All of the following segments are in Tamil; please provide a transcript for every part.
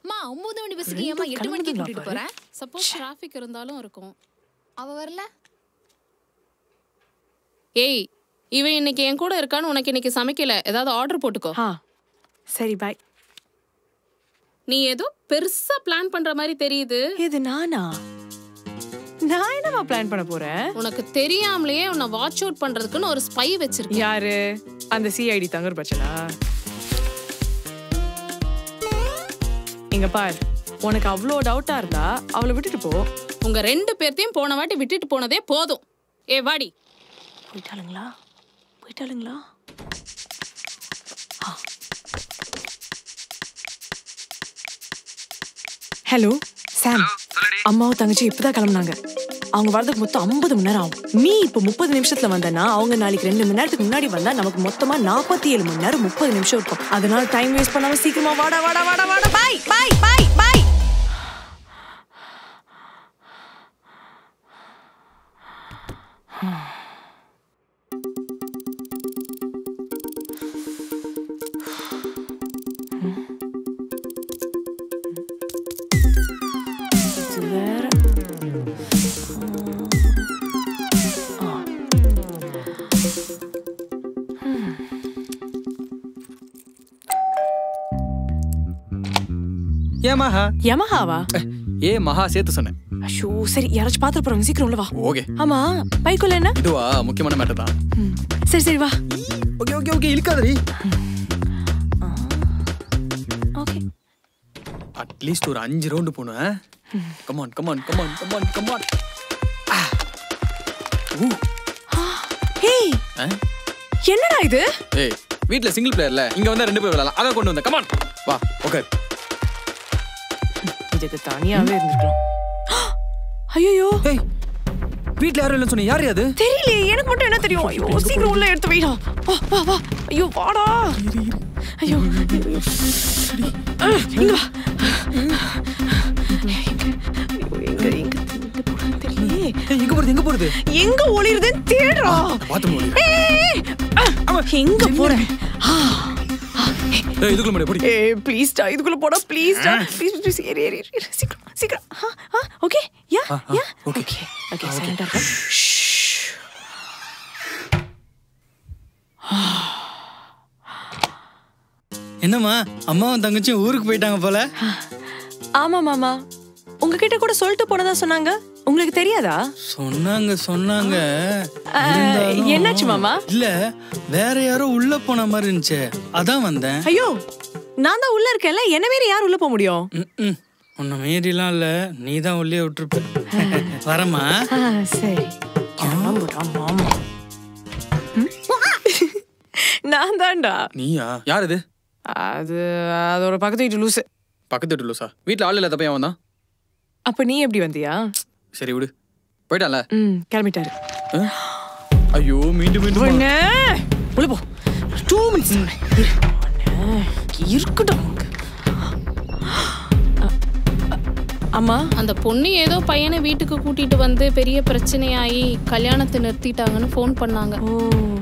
அம்மா ஒன்பது மணி பஸ்ஸுக்கு ஏமா எட்டு மணிக்கு கூட்டிட்டு போறேன் சப்போஸ் டிராஃபிக் இருந்தாலும் இருக்கும் அவ வரல ஏய் இவன் இன்னைக்கு என் கூட இருக்கான்னு உனக்கு இன்னைக்கு சமைக்கல ஏதாவது ஆர்டர் போட்டுக்கோ ஆ சரி பாய் நீ ஏதோ பெருசா பிளான் பண்ற மாதிரி தெரியுது இது நானா நான் என்னமா பிளான் பண்ண போறேன் உனக்கு தெரியாமலேயே உன்னை வாட்ச் அவுட் பண்றதுக்குன்னு ஒரு ஸ்பை வச்சிருக்கேன் யாரு அந்த சிஐடி தங்கர் பச்சனா இங்க பார் உனக்கு அவ்வளோ டவுட்டா இருந்தா அவளை விட்டுட்டு போ உங்க ரெண்டு பேர்த்தையும் போன வாட்டி விட்டுட்டு போனதே போதும் ஏ வாடி போயிட்டாளுங்களா போயிட்டாளுங்களா ஹலோ சாம் அம்மாவும் தங்கச்சி இப்பதான் கிளம்புனாங்க அவங்க வரதுக்கு மொத்தம் ஐம்பது மணி நேரம் ஆகும் நீ இப்போ முப்பது நிமிஷத்துல வந்தனா அவங்க நாளைக்கு ரெண்டு மணி நேரத்துக்கு முன்னாடி வந்தா நமக்கு மொத்தமா நாற்பத்தி ஏழு மணி நேரம் முப்பது நிமிஷம் இருக்கும் அதனால டைம் வேஸ்ட் பண்ணாம சீக்கிரமா வாடா வாடா வாடா வாடா பாய் பாய் பாய் பாய் இது வேற ஏ மகா யமஹாவா ஏ மகா சேர்த்து சொன்னேன் ஐயோ சரி யாராச்சும் பாத்துட்டு போறாங்க சீக்கிரம் உள்ள வா ஓகே ஆமா பைக்குள்ள என்ன இதுவா முக்கியமான மேட்டர் தான் ம், சரி சரி வா ஓகே ஓகே ஓகே இழுக்காதடி ஓகே அட்லீஸ்ட் ஒரு அஞ்சு ரவுண்டு போகணும் come on come on come on come on come on hey என்னடா இது ஏய் வீட்ல சிங்கிள் பிளேயர்ல இங்க வந்தா ரெண்டு பேர் விளையாடலாம் அதான் கொண்டு வந்தேன் கமான் வா ஓகே இதுக்கு தனியாவே இருந்துட்டோம் ஐயோ ஏய் வீட்ல யாரும் இல்லைன்னு சொன்னீங்க யார் அது தெரியலையே எனக்கு மட்டும் என்ன தெரியும் ஐயோ சீக்கிரம் உள்ள எடுத்து வைடா வா வா வா ஐயோ வாடா ஐயோ அஹ், இங்க வா ஐயோ, எங்க எங்க எங்க போறான்னு தெரியலையே ஏய் எங்க போறது எங்க போறது எங்க ஒளிருதுன்னு தேடுறா பாத்து மோடி ஏய், அஹ், எங்க போறேன் ஆ, ஏய் இதுக்குள்ள முடிய போடி ஏய் ப்ளீஸ்டா இதுக்குள்ள போடா ப்ளீஸ்டா ப்ளீஸ் ப்ளீஸ் ஏறி ஏறி ஏறி, ஏறி சீக்கிரம் சீக்கிரம் ஆ ஆ ஓகே யா ஆ, ஆ, யா okay. ஓகே ஓகே சைலண்டா இருக்க என்னம்மா அம்மாவும் தங்கச்சியும் ஊருக்கு போயிட்டாங்க போல ஆமா மாமா உங்ககிட்ட கூட சொல்லிட்டு போனதா சொன்னாங்க உங்களுக்கு தெரியாதா சொன்னாங்க சொன்னாங்க ஆ, இருந்தாலும்- என்னாச்சு மாமா? இல்ல வேற யாரோ உள்ள போன மாதிரி இருந்துச்சு அதான் வந்தேன் ஐயோ நான் தான் உள்ள இருக்கேன்ல என்ன மீறி யார் உள்ள போக முடியும் ம்ம். உன்னை மீறிலாம் இல்ல நீ தான் உள்ளே விட்டுருப்ப வரமா ஆ, சரி கிளம்புடா மாமா ம்? நான் தான்டா நீயா யார் இது அது அதோட பக்கத்து வீட்டு லூசு பக்கத்து வீட்டு லூசா வீட்ல ஆள் இல்லாத பையன் வந்தான் அப்ப நீ எப்படி வந்தியா சரி விடு போயிட்டான்ல ம் கிளம்பிட்டாரு ஆ? ஐயோ மீண்டும் மீண்டும் பொண்ணு உள்ள போ டூ மினிட்ஸ் இருக்கட்டும் உனக்கு. அ- அ- அம்மா அந்த பொண்ணு ஏதோ பையனை வீட்டுக்கு கூட்டிட்டு வந்து பெரிய பிரச்சனையாகி கல்யாணத்தை நிறுத்திட்டாங்கன்னு ஃபோன் பண்ணாங்க ஓ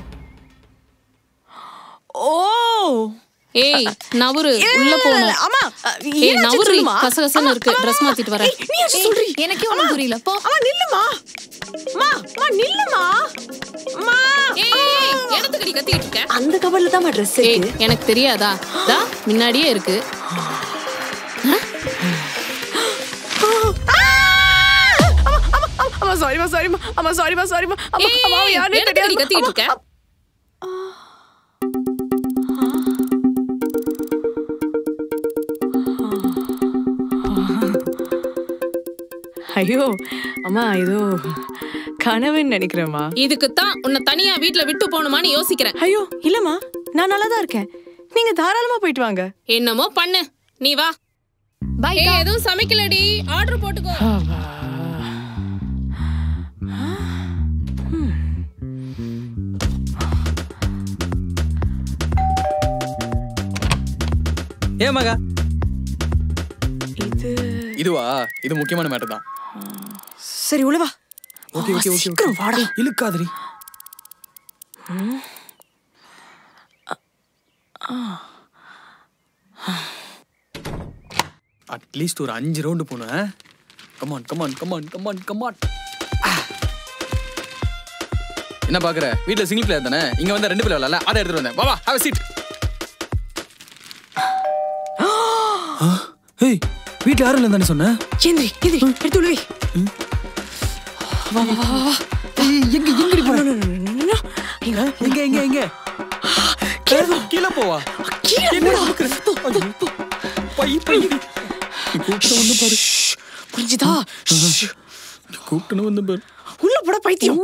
ஓ ஏய் நவரு இல்ல, உள்ள இல்ல, போகணும் இல்ல, அம்மா அ, ஏய் என்னாச்சு நவரு சொல்லுமா? கசகசன்னு அம்மா, இருக்கு அம்மா, ட்ரெஸ் மாத்திட்டு வரேன் ஏய், நீ ஏதாச்சும் சொல்றீ எனக்கே ஒண்ணும் புரியல போ அம்மா நில்லுமா அம்மா அம்மா நில்லுமா அம்மா ஏய், ஏய், ஏய், என்னத்துக்குடி கத்திக்கிட்டு இருக்க அந்த கவர்ல தான் ட்ரெஸ் ஏய் இருக்கு எனக்கு தெரியாதா தா முன்னாடியே இருக்கு அம்மா சாரிமா சாரிமா அம்மா சாரிமா சாரிமா அம்மா ஏய், அம்மா யாருன்னு என்னத்துக்குடி தெரியாது கத்திக்கிட்டு இருக்க ஐயோ அம்மா ஏதோ கனவுன்னு நினைக்கிறேம்மா இதுக்கு தான் உன்னை தனியா வீட்ல விட்டு போகணுமான்னு யோசிக்கிறேன் ஐயோ இல்லம்மா நான் நல்லா தான் இருக்கேன் நீங்க தாராளமா போயிட்டு வாங்க என்னமோ பண்ணு நீ வா பாய் ஏய் எதுவும் சமைக்கலடி ஆர்டர் போட்டுக்கோ ஏ மகா இது இதுவா இது முக்கியமான மேட்டர் தான் சரி உள்ள வா ஓகே ஓகே ஓகே சீக்கிரம் வாடா இழுக்காதடி அட்லீஸ்ட் ஒரு அஞ்சு ரவுண்டு போகணும் come on come on come on come on come on என்ன பாக்குற வீட்ல சிங்கிள் பிளேயர் தானே இங்க வந்து ரெண்டு பிளேயர் விளையாடல அதை எடுத்துட்டு வந்தேன் வா வா ஹேவ் சீட் ஏய் வீட்ல யாரும் இல்லை தானே சொன்னேன் ஏந்திரி ஏந்திரி எடுத்து உள்ள வை வா வா வா வா எங்க எங்கடி போற No, no, no, no, no, no. இங்க, எங்க எங்க எங்க கீழே வா. கீழே போவா கீழே என்ன போடா. பாக்குற? ஐயோ, பை பை கூப்பிட்டு வந்து பாரு புரிஞ்சுதா கூப்பிட்டு வந்து பாரு உள்ள போட பைத்தியம்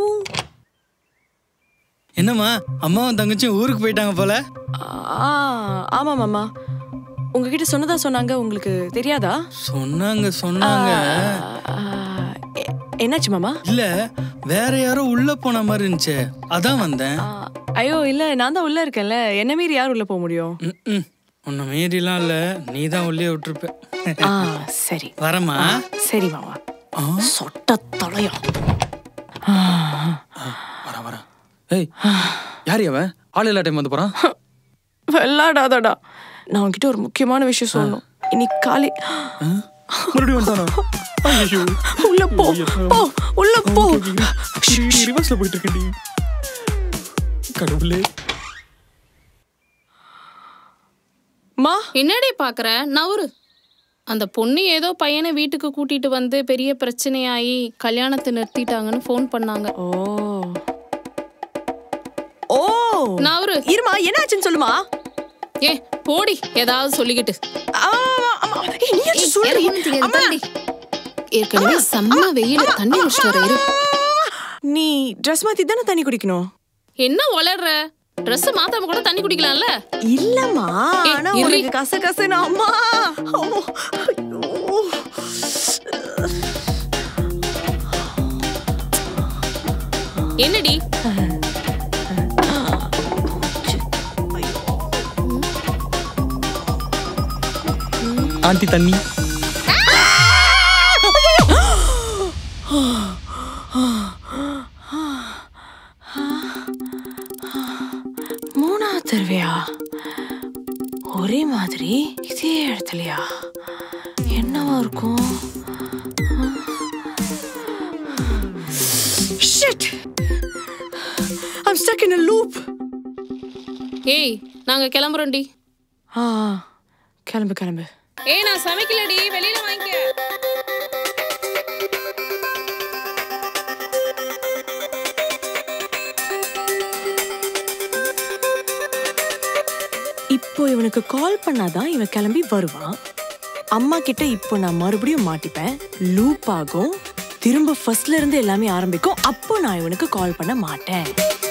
என்னம்மா அம்மாவும் தங்கச்சியும் ஊருக்கு போயிட்டாங்க போல ஆ, ஆமா மாமா உங்ககிட்ட சொன்னதா சொன்னாங்க உங்களுக்கு தெரியாதா சொன்னாங்க சொன்னாங்க ஆ, எ- என்னாச்சு மாமா இல்ல வேற யாரோ உள்ள போன மாதிரி இருந்துச்சு அதான் வந்தேன் ஆ, ஐயோ இல்ல நான் தான் உள்ள இருக்கேன்ல என்ன மீறி யார் உள்ள போக முடியும் ம்ம். உன்னை மீறிலாம் இல்ல நீ தான் உள்ளே விட்டுருப்ப ஆ சரி வரமா சரி மாமா சொட்ட தலையா வரா வரா ஏய் யார் அவன் ஆள் எல்லா டைம் வந்து போறான் வெள்ளாடாதடா நான் உன்கிட்ட ஒரு முக்கியமான விஷயம் சொல்லணும் இன்னைக்கு காலை மறுபடியும் வந்தானா ஐயோ உள்ள போ போ உள்ள போ ரிவர்ஸ்ல போயிட்டு இருக்கேன் கடவுளே மா என்னடி பாக்குற நவுரு அந்த பொண்ணு ஏதோ பையனை வீட்டுக்கு கூட்டிட்டு வந்து பெரிய பிரச்சனையாயி கல்யாணத்தை நிறுத்திட்டாங்கன்னு ஃபோன் பண்ணாங்க ஓ ஓ நவுரு இருமா என்னாச்சுன்னு சொல்லுமா ஏ போடி ஏதாவது சொல்லிக்கிட்டு ஆமா, ஆமா. ஏய், நீயாச்சும் சொல்லு. எனக்கு ஒண்ணும் தெரியாது அம்மா. தாண்டி. ஏற்கனவே செம்ம வெயில் தண்ணி குடிச்சிட்டு வர இரு நீ ட்ரெஸ் மாத்தி தானே தண்ணி குடிக்கணும் என்ன வளர்ற Dress மாத்தாம கூட தண்ணி குடிக்கலாம்ல இல்லம்மா ஏய், ஆனா இரு. உனக்கு கச கசன்னு அம்மா அம்மா. ஐயோ. என்னடி ஆண்டி தண்ணி மூணாவது தடவையா ஒரே மாதிரி இதே இடத்துலயா என்னவா இருக்கும் shit I'm stuck in a loop. ஏய் நாங்க கிளம்புறோம்டி ஆ கிளம்பு கிளம்பு ஏய் நான் சமைக்கலடி வெளியில வாங்கிக்க இப்போ இவனுக்கு கால் பண்ணாதான் இவன் கிளம்பி வருவான் அம்மா கிட்ட இப்போ நான் மறுபடியும் மாட்டிப்பேன் லூப் ஆகும் திரும்ப ஃபர்ஸ்ட்ல இருந்து எல்லாமே ஆரம்பிக்கும் அப்போ நான் இவனுக்கு கால் பண்ண மாட்டேன்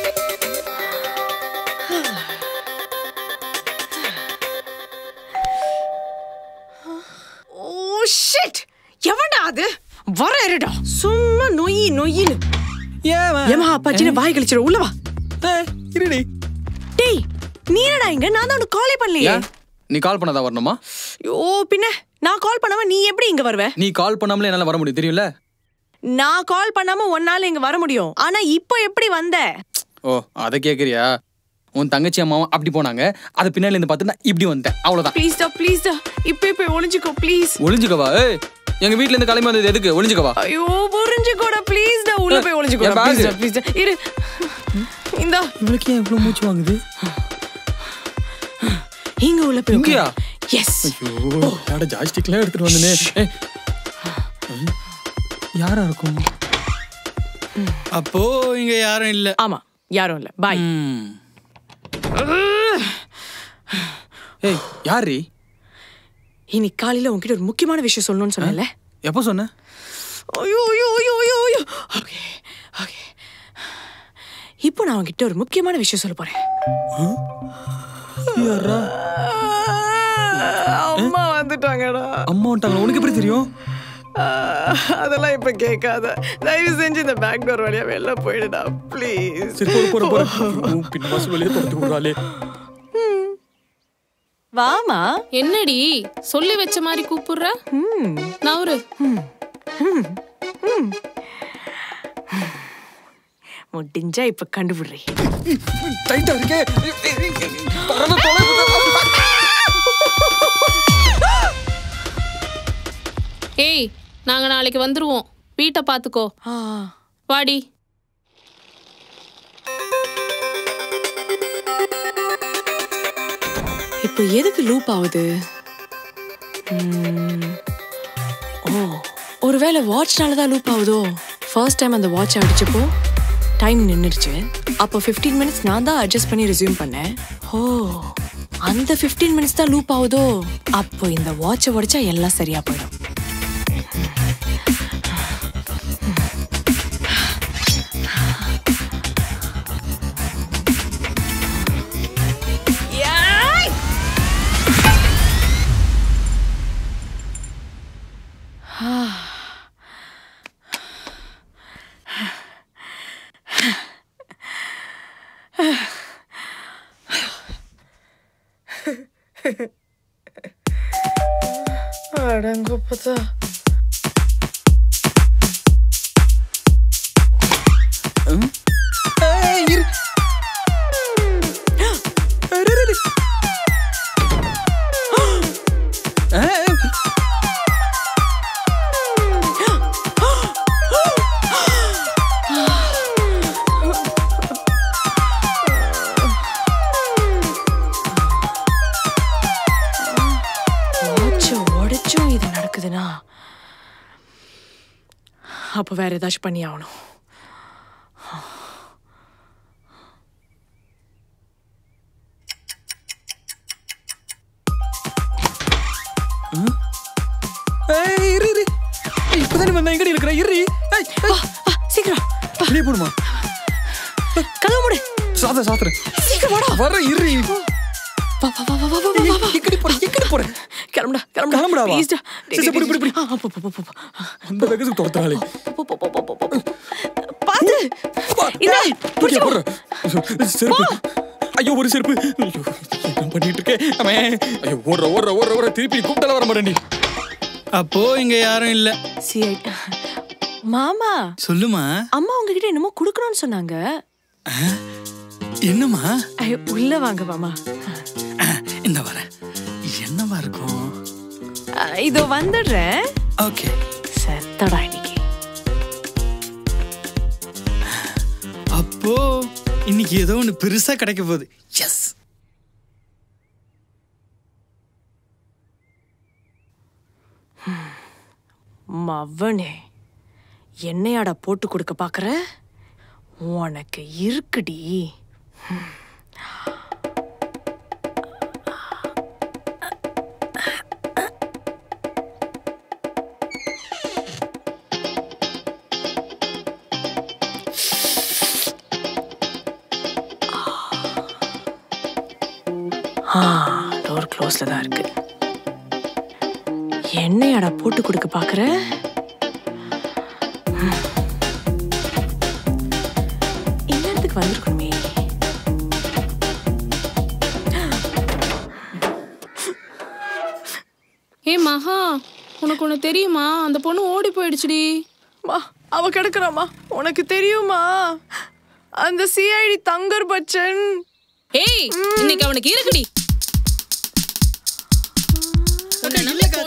ஓ ஷிட் எவன்டா அது வர இருடா சும்மா நொய்யி நொய்யின்னு ஏன் ஏமா அப்பாச்சின்னு வாய் கழிச்சிடும் உள்ள வா இருடி டேய் நீ என்னடா இங்க நான் தான் உனக்கு காலே பண்ணலையே ஏன் நீ கால் பண்ணாதான் வரணுமா ஐயோ பின்ன நான் கால் பண்ணாம நீ எப்படி இங்க வருவ நீ கால் பண்ணாமலே என்னால வர முடியும் தெரியும்ல நான் கால் பண்ணாம ஒன்னால இங்க வர முடியும் ஆனா இப்போ எப்படி வந்த ஓ அதை கேக்குறியா உன் தங்கச்சி அம்மாவும் அப்படி போனாங்க அது பின்னாடி இருந்து பார்த்து நான் இப்படி வந்தேன் அவ்வளவுதான் ப்ளீஸ் டா ப்ளீஸ் டா இப்போ இப்போ ஒளிஞ்சுக்கோ ப்ளீஸ் ஒளிஞ்சுக்கவா ஏய் எங்க வீட்ல இருந்து கிளம்பி வந்தது எதுக்கு ஒளிஞ்சுக்கவா ஐயோ புரிஞ்சுக்கோடா ப்ளீஸ் டா உள்ள போய் ஒளிஞ்சுக்கோ என் ப்ளீஸ் bag. டா ப்ளீஸ் டா இரு இந்தா இவளுக்கு ஏன் இவ்வளவு மூச்சு வாங்குது இங்க உள்ள போய் இங்கயா? எஸ் ஐயோ யாட ஜாய்ஸ்டிக்லாம் எடுத்துட்டு வந்தனே ஏய். ம். யாரா இருக்கும் அப்போ இங்க யாரும் இல்ல ஆமா யாரும் இல்ல பாய் ம். ஏய் யாரு இன்னைக்கு காலையில உன்கிட்ட ஒரு முக்கியமான விஷயம் சொல்லணும்னு சொன்னேன்ல எப்போ சொன்ன ஐயோ ஐயோ ஐயோ ஐயோ ஐயோ ஓகே ஓகே இப்போ நான் உன்கிட்ட ஒரு முக்கியமான விஷயம் சொல்ல போறேன் யாரா அம்மா வந்துட்டாங்கடா அம்மா வந்துட்டாங்க உனக்கு எப்படி தெரியும் அதெல்லாம் இப்ப கேட்காத தயவு செஞ்சு இந்த பேக் டோர் வழியா வெளில போயிடுடா ப்ளீஸ் சரி போற போற போற பின் வாசல் வெளியே துரத்து விடுறாளே வாமா என்னடி சொல்லி வச்ச மாதிரி கூப்பிடுற நவுரு முடிஞ்சா இப்ப கண்டுபிடுறேன் டைட்டா இருக்கே பறந்து தொலைது நாங்க நாளைக்கு வந்துருவோம் வீட்டை பாத்துக்கோ ஆ வாடி இப்போ எதுக்கு லூப் ஆகுது ம், ஓ ஒருவேளை வாட்ச்னால தான் லூப் ஆகுதோ ஃபர்ஸ்ட் டைம் அந்த வாட்ச் அடிச்சப்போ டைம் நின்றுடுச்சு அப்போ 15 மினிட்ஸ் நான் தான் அட்ஜஸ்ட் பண்ணி ரெஸ்யூம் பண்ணேன் ஓ அந்த 15 மினிட்ஸ் தான் லூப் ஆகுதோ அப்போ இந்த வாட்சை உடைச்சா எல்லாம் சரியா போயிடும் அடங்கப்பதா ஏய், இரு. இரு, இரு, இரு. ஏய், வாட்சை உடைச்சும் இது நடக்குதுன்னா அப்போ வேற ஏதாச்சும் பண்ணி ஆகணும் ஏய், இரு, இரு. ஏய், இப்பதானே வந்தேன், எங்கடி இருக்கிற? இரு. ஏய், ஏய். ஆ, சீக்கிரம் வெளியே போடுமா கதவு மூடு சாத்த சாத்துறேன் சீக்கிரம் வாடா வர இரு வா வா வா வா வா வா வா வா எக்கடி போற எக்கடி போற கிளம்புடா கிளம்புடா கிளம்புடாவா? ப்ளீஸ்டா சரி, சரி, புடி, புடி, புடி. போ போ போ போ அந்த வேகத்துக்கு துரத்துறாளே போ போ போ போ போ போ பாத்து இந்தா, ஏய், தூக்கி போடுற. செருப்பு ஐயோ ஒரு செருப்பு ஐயோ என்ன பண்ணிட்டு இருக்கேன் அவன் ஐயோ ஓடுற ஓடுற ஓடுற ஓடுற திருப்பி கூப்பிட்டால வர மாட்டேன் அப்போ இங்க யாரும் இல்ல சிஐ மாமா சொல்லுமா அம்மா உங்ககிட்ட என்னமோ குடுக்கணும்னு சொன்னாங்க என்னம்மா ஐயோ உள்ள வாங்க மாமா அஹ், இந்த வரேன் என்னவா இருக்கும் அ, இதோ வந்துடுறேன் ஓகே செத்தடா இன்னைக்கு அப்போ இன்னைக்கு ஏதோ ஒன்று பெருசா கிடைக்க போகுது எஸ் மவனே என்னையாடா போட்டு கொடுக்க பாக்குற உனக்கு இருக்குடி டோர் க்ளோஸ்ல தான் இருக்கு என்னையாடா போட்டு கொடுக்க பாக்குற இந்நேரத்துக்கு வந்திருக்கணுமே ஏ மகா உனக்கு ஒண்ணு தெரியுமா அந்த பொண்ணு ஓடி போயிடுச்சுடி மா அவ கிடக்குறாமா உனக்கு தெரியுமா அந்த சிஐடி தங்கர் பச்சன் ஏய் இன்னைக்கு அவனுக்கு இருக்குடி உன்னை நம்பி